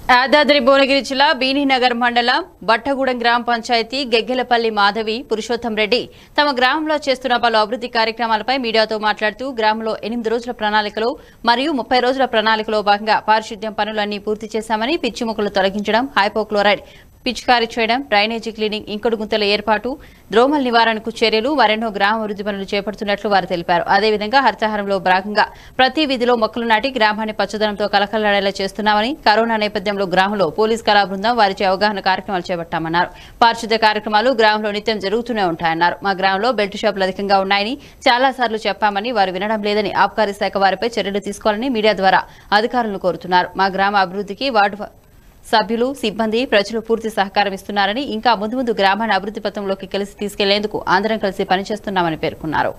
యాదాద్రి భువనగిరి జిల్లా బీనీనగర్ మండలం బట్టగూడెం గ్రామ పంచాయతీ గెగ్గెలపల్లి మాధవి పురుషోత్తం రెడ్డి తమ గ్రామంలో చేస్తున్న పలు అభివృద్ధి కార్యక్రమాలపై మీడియాతో మాట్లాడుతూ గ్రామంలో ఎనిమిది రోజుల ప్రణాళికలో మరియు ముప్పై రోజుల ప్రణాళికలో భాగంగా పారిశుద్ధ్యం పనులన్నీ పూర్తి చేశామని పిచ్చి మొక్కలు తొలగించడం హైపోక్లోరైడ్ పిచికారీ చేయడం డ్రైనేజీ క్లీనింగ్ ఇంకుడు గుంతల ఏర్పాటు ద్రోమల నివారణకు చర్యలు మరెన్నో గ్రామ అభివృద్ధి పనులు చేపడుతున్నట్లు వారు తెలిపారు అదేవిధంగా హరితహారంలో భాగంగా ప్రతి వీధిలో మొక్కలు నాటి గ్రామాన్ని పచ్చదనంతో కలకలాడేలా చేస్తున్నామని కరోనా నేపథ్యంలో గ్రామంలో పోలీస్ కళా బృందం వారిచే అవగాహన కార్యక్రమాలు చేపట్టామన్నారు పారిశుద్ధ్య కార్యక్రమాలు గ్రామంలో నిత్యం జరుగుతూనే ఉంటాయన్నారు మా గ్రామంలో బెల్ట్ షాపులు అధికంగా ఉన్నాయని చాలా సార్లు చెప్పామని వారు వినడం లేదని ఆబ్కారీ శాఖ వారిపై చర్యలు తీసుకోవాలని మీడియా ద్వారా అధికారులను కోరుతున్నారు మా గ్రామ అభివృద్ధికి వార్డు సభ్యులు సిబ్బంది ప్రజలు పూర్తి సహకారం ఇస్తున్నారని ఇంకా ముందు ముందు గ్రామాన్ని అభివృద్ధి పథంలోకి కలిసి తీసుకెళ్లేందుకు అందరం కలిసి పనిచేస్తున్నామని పేర్కొన్నారు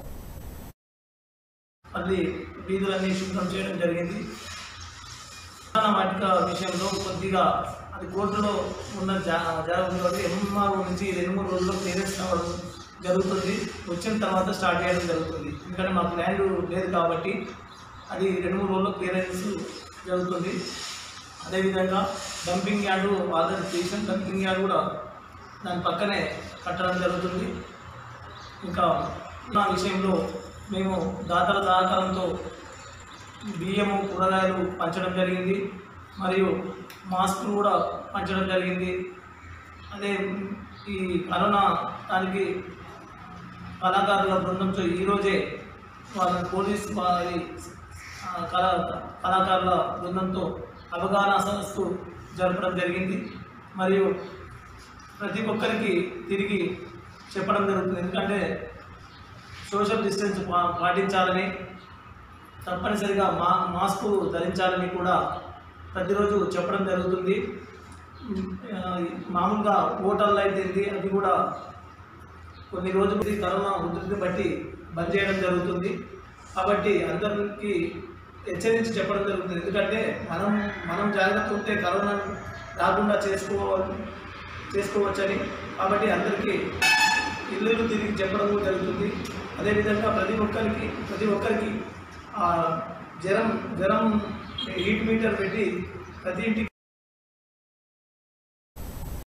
మళ్ళీ వీధులన్నీ శుభ్రం చేయడం జరిగింది ప్రధాన వాటిక విషయంలో కొద్దిగా అది కోర్టులో ఉన్న జా జాగ్రత్త కాబట్టి ఎంఆర్ఓ నుంచి రెండు మూడు రోజుల్లో క్లియరెన్స్ అవ్వడం జరుగుతుంది వచ్చిన తర్వాత స్టార్ట్ చేయడం జరుగుతుంది ఎందుకంటే మాకు ల్యాండ్ లేదు కాబట్టి అది రెండు మూడు రోజుల్లో క్లియరెన్స్ జరుగుతుంది అదేవిధంగా డంపింగ్ యార్డు ఆల్రెడీ చేసాం డంపింగ్ యార్డ్ కూడా దాని పక్కనే కట్టడం జరుగుతుంది ఇంకా నా విషయంలో మేము దాతల సహకారంతో బియ్యము కూరగాయలు పంచడం జరిగింది మరియు మాస్కులు కూడా పంచడం జరిగింది అదే ఈ కరోనా దానికి కళాకారుల బృందంతో ఈరోజే వాళ్ళ పోలీస్ వారి ఆ, కళా కళాకారుల బృందంతో అవగాహన సదస్సు జరపడం జరిగింది మరియు ప్రతి ఒక్కరికి తిరిగి చెప్పడం జరుగుతుంది ఎందుకంటే సోషల్ డిస్టెన్స్ పా- పాటించాలని తప్పనిసరిగా మా మాస్క్ ధరించాలని కూడా ప్రతిరోజు చెప్పడం జరుగుతుంది ఉమ్, ఆ, మామూలుగా ఓటర్లు అయితే ఏంటి అది కూడా కొన్ని రోజులు ఈ కరోనా ఉధృతిని బట్టి బంద్ చేయడం జరుగుతుంది కాబట్టి అందరికీ హెచ్చరించి చెప్పడం జరుగుతుంది ఎందుకంటే మనం మనం జాగ్రత్త ఉంటే కరోనా రాకుండా చేసుకోవాలి చేసుకోవచ్చని కాబట్టి అందరికీ ఇల్లు తిరిగి చెప్పడం కూడా జరుగుతుంది అదేవిధంగా ప్రతి ఒక్కరికి ప్రతి ఒక్కరికి ఆ, జ్వరం జ్వరం హీట్ మీటర్ పెట్టి ప్రతి ఇంటికి